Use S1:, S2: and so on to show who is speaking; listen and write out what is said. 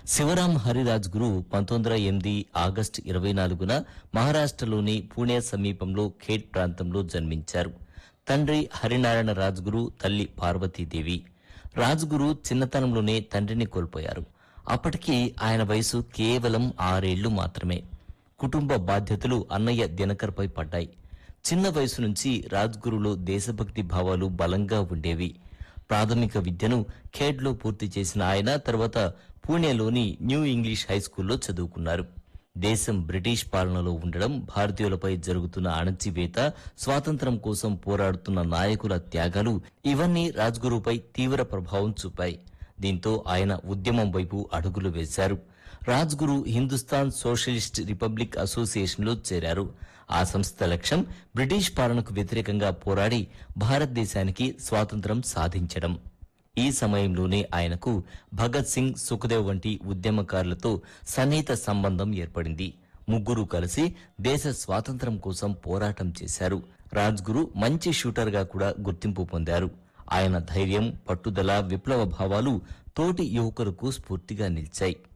S1: శివరాం హరిరాజ్ గురు పంతొమ్మిది వందల ఎనిమిది ఆగస్టు ఇరవై నాలుగున మహారాష్ట్రలోని పూణే సమీపంలో ఖేడ్ ప్రాంతంలో జన్మించారు తండ్రి హరినారాయణ రాజ్గురు తల్లి పార్వతీదేవి రాజ్గురు చిన్నతనంలోనే తండ్రిని కోల్పోయారు అప్పటికి ఆయన వయసు కేవలం ఆరేళ్లు మాత్రమే కుటుంబ బాధ్యతలు అన్నయ్య దినకర్పై పడ్డాయి చిన్న వయసు నుంచి రాజ్గురులో దేశభక్తి భావాలు బలంగా ఉండేవి ప్రాథమిక విద్యను ఖేడ్లో పూర్తి చేసిన ఆయన తర్వాత పూణేలోని న్యూ ఇంగ్లీష్ హై స్కూల్లో చదువుకున్నారు దేశం బ్రిటిష్ పాలనలో ఉండడం భారతీయులపై జరుగుతున్న అణచివేత స్వాతంత్రం కోసం పోరాడుతున్న నాయకుల త్యాగాలు ఇవన్నీ రాజ్గురుపై తీవ్ర ప్రభావం చూపాయి దీంతో ఆయన ఉద్యమం వైపు అడుగులు వేశారు రాజ్గురు హిందుస్థాన్ సోషలిస్ట్ రిపబ్లిక్ అసోసియేషన్లో చేరారు ఆ సంస్థ లక్ష్యం బ్రిటిష్ పాలనకు వ్యతిరేకంగా పోరాడి భారతదేశానికి స్వాతంత్రం సాధించడం ఈ సమయంలోనే ఆయనకు భగత్ సింగ్ సుఖదేవ్ వంటి ఉద్యమకారులతో సన్నిహిత సంబంధం ఏర్పడింది ముగ్గురు కలిసి దేశ స్వాతంత్రం కోసం పోరాటం చేశారు రాజ్గురు మంచి షూటర్గా కూడా గుర్తింపు పొందారు ఆయన ధైర్యం పట్టుదల విప్లవ భావాలు తోటి యువకులకు స్ఫూర్తిగా నిలిచాయి